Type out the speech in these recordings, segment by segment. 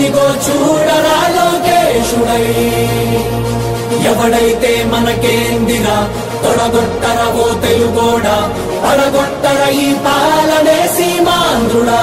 వచ్చాడదిగో చూడరా లోకేశుడై ఎవడైతే మనకేందిరా తొడగొట్టర ఓ తెలుగోడా పడగొట్టర ఈ పాలనే సీమాంధ్రుడా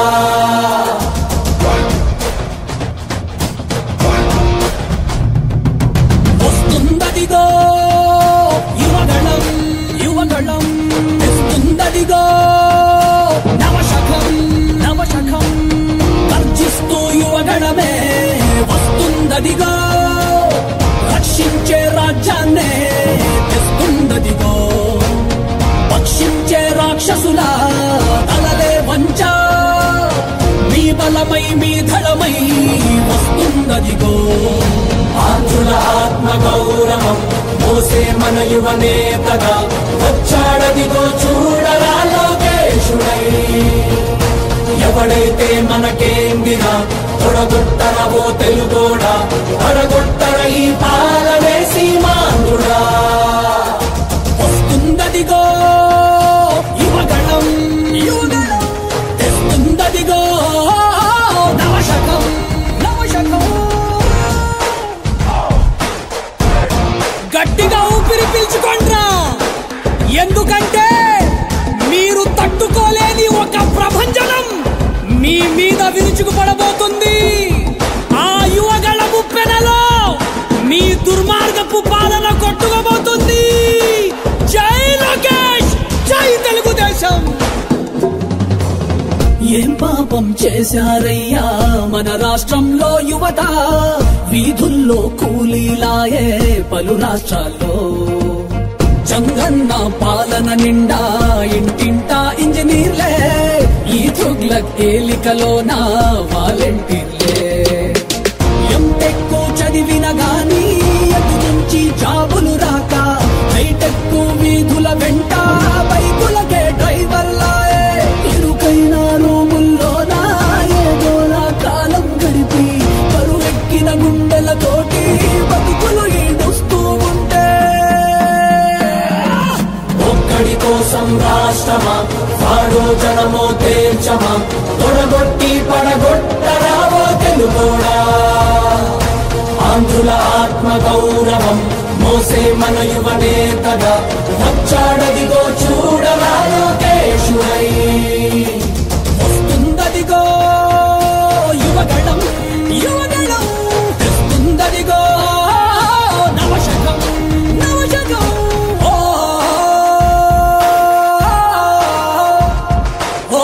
వస్తుందదిగో యువగళం యువగళం తెస్తుందదిగో నవశకం నవశకం గర్జిస్తూ యువగణమే వస్తుందదిగో రక్షించే రాజ్యాన్నే తెస్తుందదిగో పక్షించే రాక్షసుల తలలే వంచ మీ బలమై మీ ధడమై వస్తుందదిగో ఆంధ్రుల ఆత్మ గౌరవం మోసే మన యువ నేతగా వచ్చాడదిగో చూడరా లోకేశుడై ఎవడైతే మనకేందిరా తొడగొట్టర ఓ తెలుగోడా తొడగొట్టర ఈ పాలనే సీమాంధ్రుడా వస్తుందదిగో యువగణం యువగణం తెస్తుందదిగో నవశకం నవశకం గట్టిగా ఊపిరి పీల్చుకోండ్రా ఎందుకంటే మీరు తట్టుకోలేని ఒక ప్రభంజనం మీ మీద విరుచుకుపడబోతుంది ఆ యువగళ ముప్పెనలో మీ దుర్మార్గపు పాలన కొట్టుకోబోతుంది జై లోకేష్ జై తెలుగుదేశం ఏం పాపం చేశారయ్యా మన రాష్ట్రంలో యువత వీధుల్లో కూలీలాయే పలు రాష్ట్రాల్లో చంగన్న పాలన నిండా ఇంటింటా ఇంజనీర్లే ఈ తుగ్లక్ ఏలికలోన వాలంటీర్లే ఎంటెక్ చదివిన గాని ఎటు నుంచి జాబులు రాక హైటెక్ వీధుల వెంట బైకులకే డ్రైవర్లాయే ఇరుకైన రూముల్లోన ఏదోలా కాలం గడిపి కరువెక్కిన గుండెలతోటి బతుకులు ఈడుస్తూ ఉంటే ఒక్కడి కోసం రాష్ట్రమా వాడో జనమో తేల్చమా తొడగొట్టి పడగొట్టరావో తెలుగోడా ఆంధ్రుల ఆత్మ గౌరవం మోసే మన యువ నేతగా వచ్చాడదిగో చూడరా లోకేశుడై వస్తుందదిగో యువగణం యువగణం తెస్తుందదిగో నవశకం నవశకం ఓ ఓ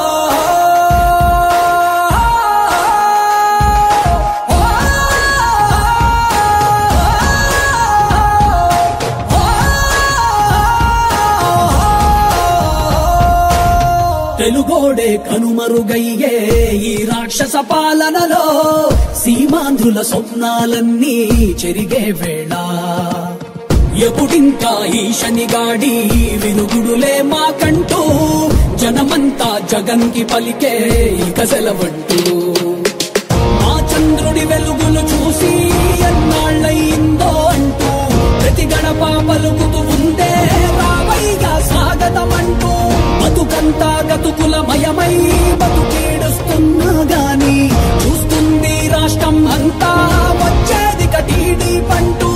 తెలుగోడే కనుమరుగయ్యే ఈ రాక్షస పాలనలో సీమాంధ్రుల స్వప్నాలన్నీ చెరిగే వేళ ఎప్పుడింకా ఈ శనిగాడి వినుగుడులే మాకంటూ జనమంతా జగన్కి పలికే ఇక సెలవంటూ మా చంద్రుడి వెలుగులు చూసి ఎన్నాళ్ళయిందో అంటూ ప్రతి గడప పలుకుతూ ఉందే రావయ్యా స్వాగతమంటూ బతుకంతా గతుకులమయమై బతుకీడుస్తున్నా గాని చూస్తుంది రాష్ట్రం అంతా వచ్చేది కటీడీ పంటూ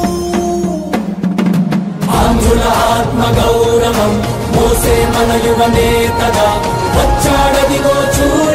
ఆంధ్రుల ఆత్మ గౌరవం మోసే మన యువ నేతగా వచ్చాడదిగో చూడ